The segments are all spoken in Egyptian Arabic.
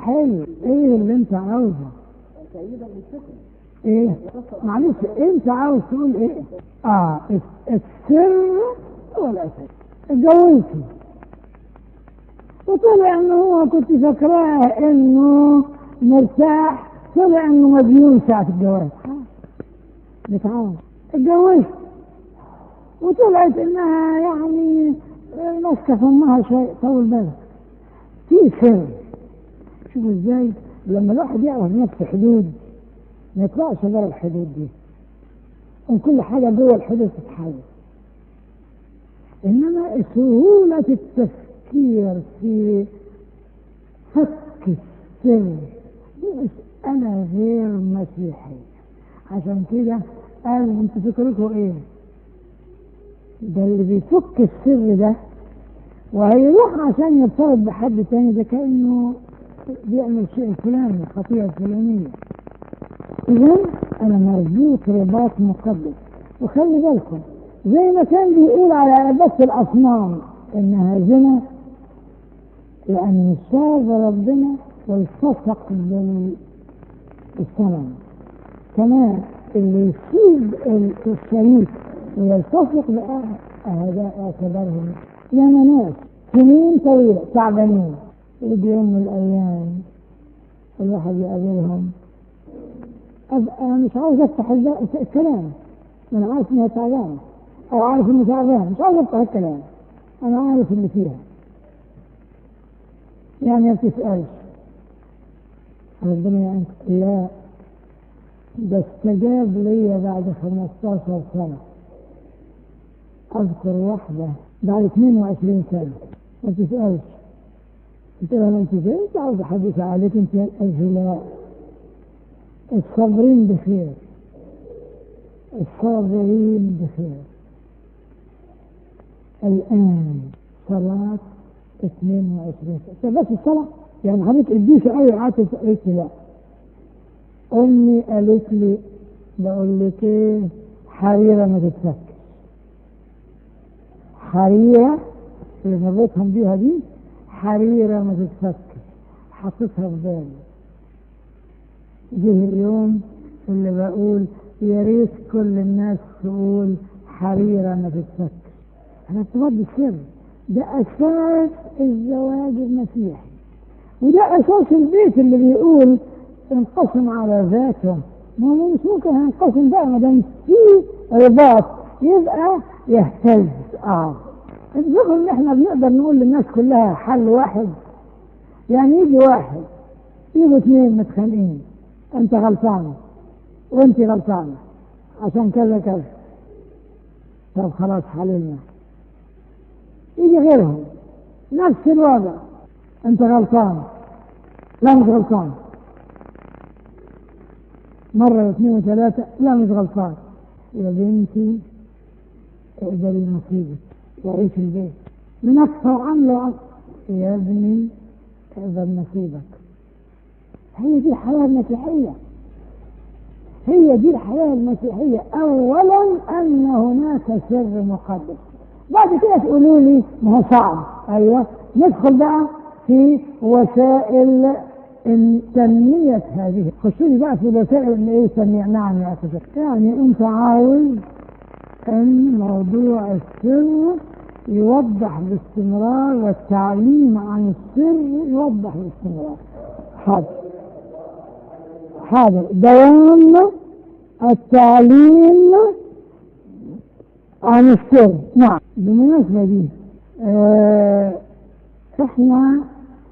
حلو ايه اللي انت عاوزه تأييدا للفكر ايه معلش انت عاوز تقول ايه اه السر والاساس اتجوزتي وطلع انه هو كنت فاكراه انه مرتاح طلع انه مديون ساعة الجواز بتعاون اتجوزت وطلعت انها يعني ماسكه في امها شويه طول بالك في سر شوف ازاي لما الواحد يعرف نفسه حدود ما يطلعش بره الحدود دي ان كل حاجه جوه الحدود تتحل انما سهوله التفكير في فك السر دي مساله غير مسيحيه عشان كده قال انتوا فكركم ايه ده اللي بيفك السر ده وهيروح عشان يرتبط بحد تاني ده كأنه بيعمل شيء فلاني خطيئة فلانية إذا أنا مربوط رباط مقدس وخلي بالكم زي ما كان بيقول على عبادة الأصنام إنها زنا لأن ساب ربنا والتصق بالصنم كمان اللي يسيب الشريك ويلتصق بقى هذا اعتبرهم ياما ناس سنين طويلة تعبانين يجي يوم من الأيام الواحد يقابلهم أبقى مش عاوز أفتح الكلام أنا عارف إنها تعبانة أو عارف إنه تعبان مش عاوز أفتح الكلام أنا عارف اللي فيها يعني ما بتسألش ربنا يعني لا ده استجاب لي بعد 15 سنة أذكر واحدة بعد 22 سنة ما تسألش قلت لها أنت فين؟ أنت عاوز أحدث عليك أنت قالت لا الصابرين بخير الصابرين بخير الآن صلاة 22 سنة بس الصلاة يعني حضرتك اديش أي عاطف قلت لا أمي قالت لي بقول لك إيه حريرة ما تتفكش حريرة اللي مريتهم بيها دي حريرة ما تتفكش حطيتها في بالي جه اليوم اللي بقول يا ريت كل الناس تقول حريرة ما تتفكش أنا ارتباط بالسر ده أساس الزواج المسيحي وده أساس البيت اللي بيقول انقسم على ذاته ما هو مش ممكن هينقسم بقى ما دام في رباط يبقى يهتز اه الفكر ان احنا بنقدر نقول للناس كلها حل واحد يعني يجي واحد يجوا اثنين متخانقين انت غلطان وانت غلطانه عشان كذا كذا طب خلاص حللنا يجي غيرهم نفس الوضع انت غلطان لا مش غلطان مرة واثنين وثلاثة لا مش غلطان يا بنتي اقبلي نصيبك وعيش البيت بنفسه وعمله يا ابني اقبل نصيبك هي دي الحياة المسيحية هي دي الحياة المسيحية أولا أن هناك سر مقدس بعد كده تقولوا لي ما هو صعب أيوه ندخل بقى في وسائل تنمية هذه خشوا لي بقى في الوسائل اللي ايه تنمية نعم يا أخي يعني أنت عاوز أن موضوع السر يوضح باستمرار والتعليم عن السر يوضح باستمرار حاضر حاضر دوام التعليم عن السر نعم بالمناسبة دي اه احنا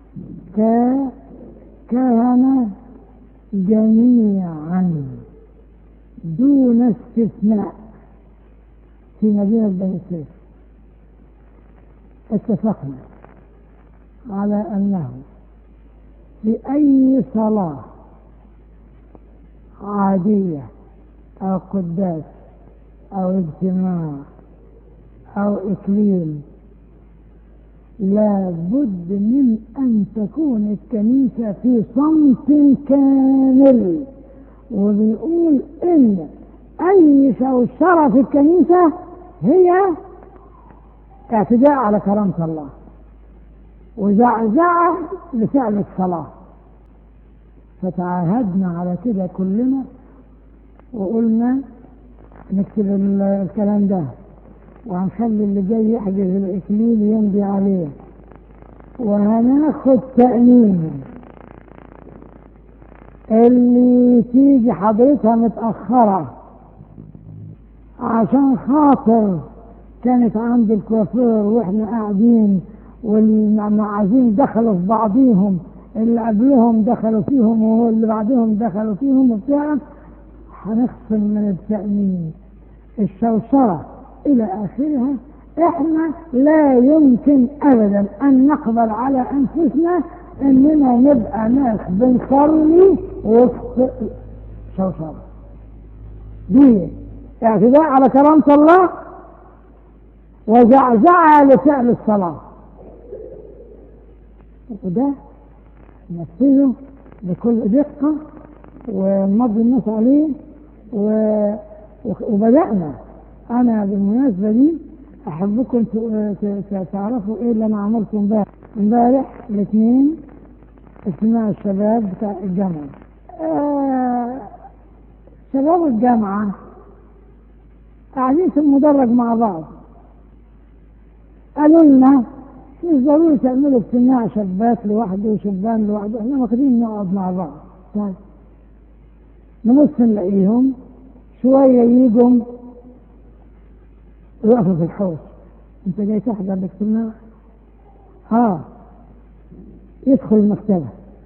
ككهنة جميعا دون استثناء في مدينة بني سويف اتفقنا على أنه في أي صلاة عادية أو قداس أو اجتماع أو إكليل لا بد من أن تكون الكنيسة في صمت كامل وبيقول إن أي شوشرة في الكنيسة هي اعتداء على كرامة الله وزعزعة لفعل الصلاة فتعاهدنا على كده كلنا وقلنا نكتب ال- الكلام ده وهنخلي اللي جاي يحجز الإكليل يمضي عليه وهناخد تأمين اللي تيجي حضرتها متأخرة عشان خاطر كانت عند الكوافير واحنا قاعدين والمعازيم دخلوا في بعضيهم اللي قبلهم دخلوا فيهم واللي بعدهم دخلوا فيهم وبتاع هنخصم من التأمين الشوشرة إلى آخرها إحنا لا يمكن أبدا أن نقبل على أنفسنا إننا نبقى ناس بنصلي وسط شوشرة دي اعتداء على كرامة الله وزعزعة لفعل الصلاة وده نفذه بكل دقة ونمضي الناس عليه و... وبدأنا أنا بالمناسبة دي أحبكم ت... ت... ت- تعرفوا إيه اللي أنا عملته امبارح امبارح الاثنين اجتماع الشباب بتاع الجامعة آه... شباب الجامعة قاعدين في المدرج مع بعض قالوا لنا مش ضروري تعملوا اجتماع شابات لوحده وشبان لوحده احنا واخدين نقعد مع بعض طيب نبص نلاقيهم شوية يجوا يقفوا في الحوش انت جاي تحضر الاجتماع اه يدخل المكتبة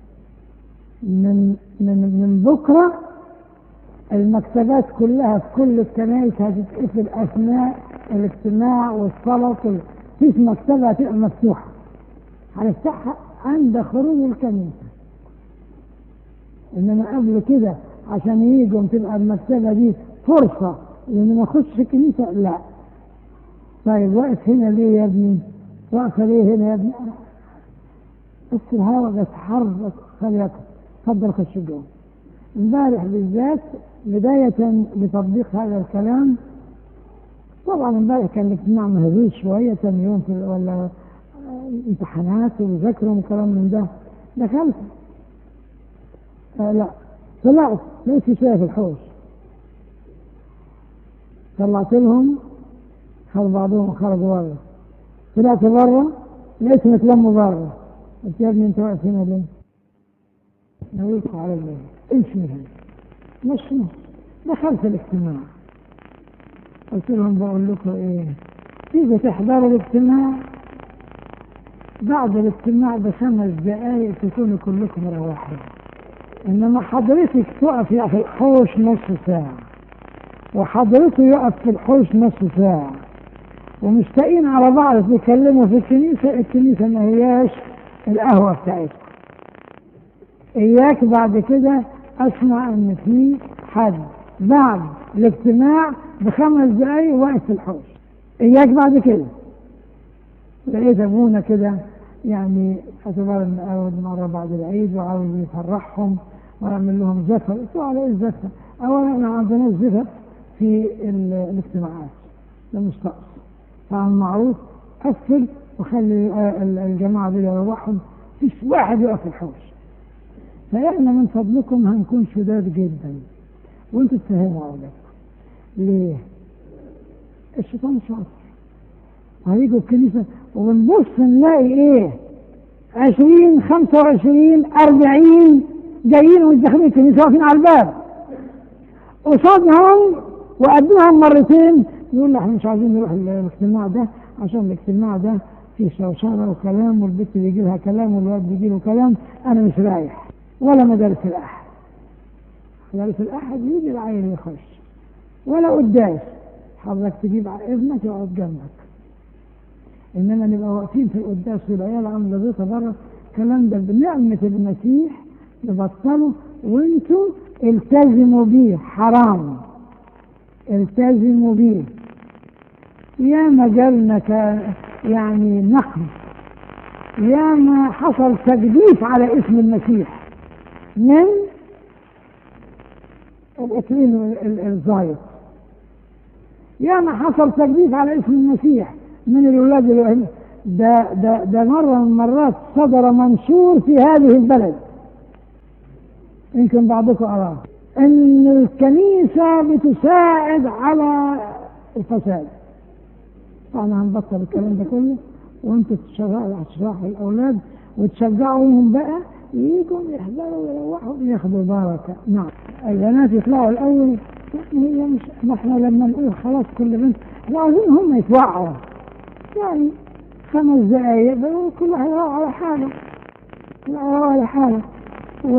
من من من بكرة المكتبات كلها في كل الكنائس هتتقفل أثناء الاجتماع والصلاة كل- مفيش مكتبة هتبقى مفتوحة هنفتحها عند خروج الكنيسة إنما قبل كده عشان يجوا تبقى المكتبة دي فرصة إن ما أخش الكنيسة لا طيب واقف هنا ليه يا ابني؟ واقفة ليه هنا يا ابني؟ بس الهواء بيتحرك خليك اتفضل خش جوه امبارح بالذات بداية لتطبيق هذا الكلام طبعا امبارح كان الاجتماع مهزوز شوية ثاني يوم في ولا آه، امتحانات ومذاكرة وكلام من ده دخلت آه لا طلعت لقيت في شوية في الحوش طلعت لهم خد بعضهم خرجوا بره طلعت بره لقيتهم اتلموا بره قلت يا ابني انت واقف هنا ليه؟ نويت على الليل امشي من هنا مش نص دخلت الاجتماع قلت لهم بقول لكم ايه تيجوا تحضروا الاجتماع بعد الاجتماع بخمس دقايق تكونوا كلكم روحوا انما حضرتك تقف في الحوش نص ساعة وحضرته يقف في الحوش نص ساعة ومشتاقين على بعض تتكلموا في الكنيسة الكنيسة ما هياش القهوة بتاعتكم إياك بعد كده أسمع إن في حد بعد الاجتماع بخمس دقايق واقف في الحوش إياك بعد كده لقيت أبونا كده يعني اعتبار إن أول مرة بعد العيد وعاوز يفرحهم ويعمل لهم زفة قلت له على إيه الزفة؟ أولا إحنا ما عندناش زفة في ال- الاجتماعات ده مش طقس فالمعروف قفل وخلي آه، ال- الجماعة دي يروحهم فيش واحد يقف في الحوش فإحنا من فضلكم هنكون شداد جدا وانتوا تفهموا أولادكم ليه؟ الشيطان شاطر هيجوا الكنيسة وبنبص نلاقي ايه؟ عشرين خمسة وعشرين أربعين جايين ومش داخلين الكنيسة واقفين على الباب قصادهم وقدمهم مرتين يقول لي احنا مش عايزين نروح ال- الاجتماع ده عشان الاجتماع ده فيه شوشرة وكلام والبنت بيجي لها كلام والواد بيجي له كلام انا مش رايح ولا مدارس الاحد مدارس الاحد يجي العيل يخش ولا قداس حضرتك تجيب ابنك يقعد جنبك انما نبقى واقفين في القداس والعيال عامله زيطه بره الكلام ده بنعمه المسيح نبطله وانتوا التزموا بيه حرام التزموا بيه يا ما جالنا كان- يعني نقد يا ما حصل تجديف على اسم المسيح من الاكليل ال- الزايد يا ما حصل تجديف على اسم المسيح من الولاد اللي ده ده ده مره من المرات صدر منشور في هذه البلد يمكن بعضكم أراه إن الكنيسة بتساعد على الفساد طبعا هنبطل الكلام ده كله وانتوا تشرحوا الأولاد وتشجعوهم بقى يجوا يحضروا ويروحوا ياخدوا بركة نعم البنات يطلعوا الأول يعني هي مش ما احنا لما نقول خلاص كل بنت احنا عايزين هم يتوعوا يعني خمس دقايق كل واحد يروح على حاله يروح على حاله و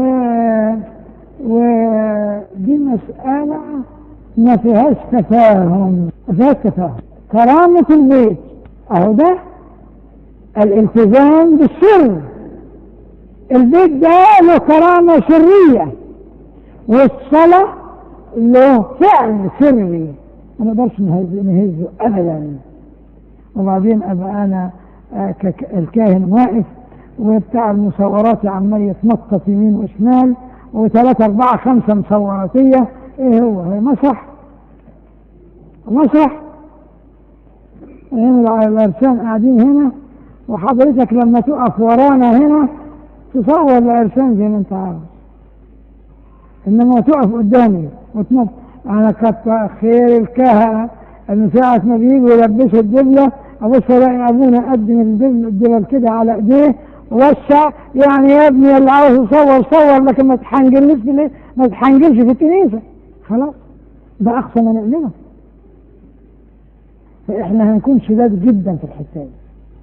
ودي مسألة ما فيهاش تفاهم ما فيهاش تفاهم كرامة البيت أهو ده الالتزام بالسر البيت ده له كرامة سرية والصلاة له فعل سري ما نقدرش نهزه أبدا وبعدين أبقى أنا الكاهن واقف وبتاع المصورات عمال يتنطط يمين وشمال وثلاثة أربعة خمسة مصوراتية إيه هو هي مسرح مسرح الأرسان قاعدين هنا وحضرتك لما تقف ورانا هنا تصور الأرسان زي ما أنت عاوز إنما تقف قدامي وتنط أنا كتر خير الكهنة إن ساعة ما بيجوا يلبسوا الدبلة أبص ألاقي أبونا قدم الدبل كده على إيديه ووسع يعني يا ابني اللي عاوز يصور صور لكن ما تحنجلش في ما تحنجلش في الكنيسة خلاص ده أقصى ما نعمله فإحنا هنكون شداد جدا في الحتة دي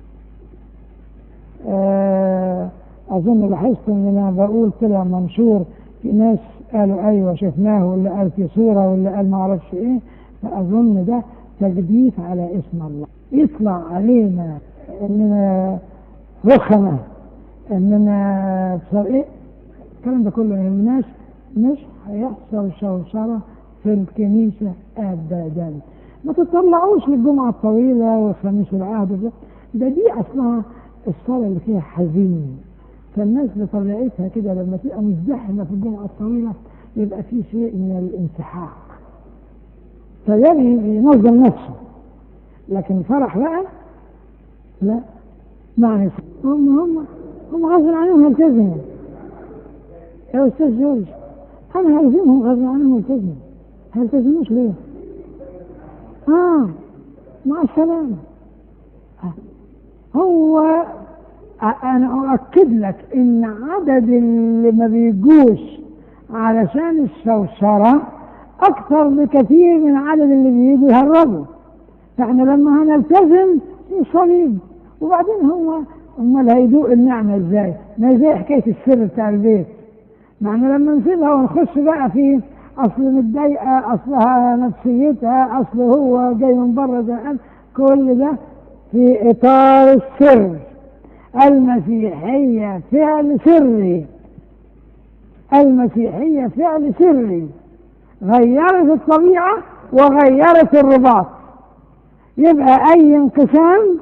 آه أظن لاحظت إن أنا بقول طلع منشور في ناس قالوا أيوه شفناه واللي قال في صورة واللي قال ما أعرفش إيه فأظن ده تجديف على اسم الله يطلع علينا إننا رخمة إننا بصر إيه الكلام ده كله الناس مش هيحصل شوشرة في الكنيسة أبدا ما تطلعوش للجمعة الطويلة والخميس العهد ده ده دي أصلها الصلاة اللي فيها حزين فالناس بطبيعتها كده لما تبقى مزدحمة في الجمعة الطويلة يبقى في شيء من الانسحاق فيبي ينظم نفسه لكن فرح بقى لا معنى هم هم هم غصب عنهم يلتزموا يا استاذ جورج انا هلزمهم غصب عنهم يلتزموا هيلتزموش ليه؟ اه مع السلامة آه. هو انا اؤكد لك ان عدد اللي ما بيجوش علشان الشوشرة اكثر بكثير من عدد اللي بيجوا يهربوا فاحنا لما هنلتزم الصليب وبعدين هو امال هيدوق النعمة ازاي ما زي حكاية السر بتاع البيت ما احنا لما نسيبها ونخش بقى في اصل متضايقة اصلها نفسيتها اصل هو جاي من بره زهقان كل ده في اطار السر المسيحية فعل سري المسيحية فعل سري غيرت الطبيعة وغيرت الرباط يبقى أي انقسام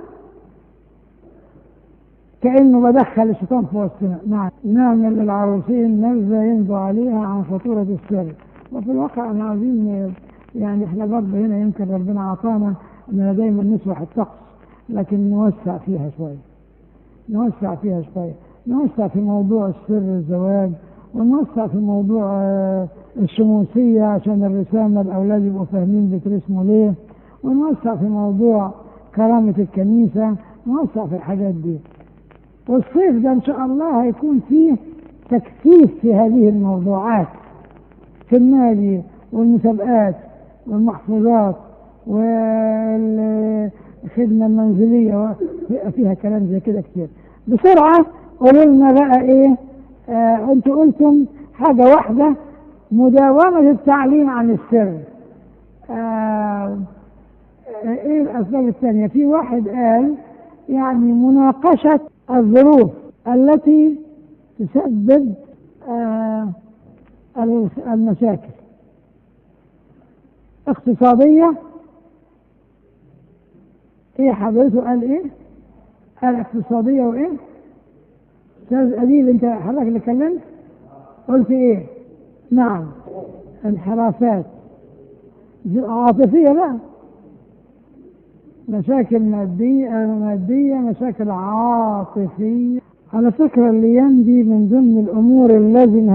كأنه بدخل الشيطان في وسطنا نعم نعمل للعروسين نبذة ينبو عليها عن خطورة السر وفي الواقع احنا عايزين يعني احنا برضه هنا يمكن ربنا عطانا اننا دايما نسرح الطقس لكن نوسع فيها شويه نوسع فيها شوية نوسع في موضوع السر الزواج ونوسع في موضوع الشموسية عشان الرسالة الأولاد يبقوا فاهمين بترسموا ليه ونوسع في موضوع كرامة الكنيسة نوسع في الحاجات دي والصيف ده إن شاء الله هيكون فيه تكثيف في هذه الموضوعات في النادي والمسابقات والمحفوظات وال الخدمة المنزلية فيها كلام زي كده كتير بسرعة قولوا لنا بقى ايه آه انتوا قلتم حاجة واحدة مداومة التعليم عن السر آه ايه الاسباب الثانية في واحد قال يعني مناقشة الظروف التي تسبب آه المشاكل اقتصادية ايه حضرته قال ايه قال اقتصادية وايه استاذ اديب انت حضرتك اللي اتكلمت قلت ايه نعم انحرافات عاطفية بقى مشاكل مادية مادية مشاكل عاطفية على فكرة الأيام دي من ضمن الأمور اللي لازم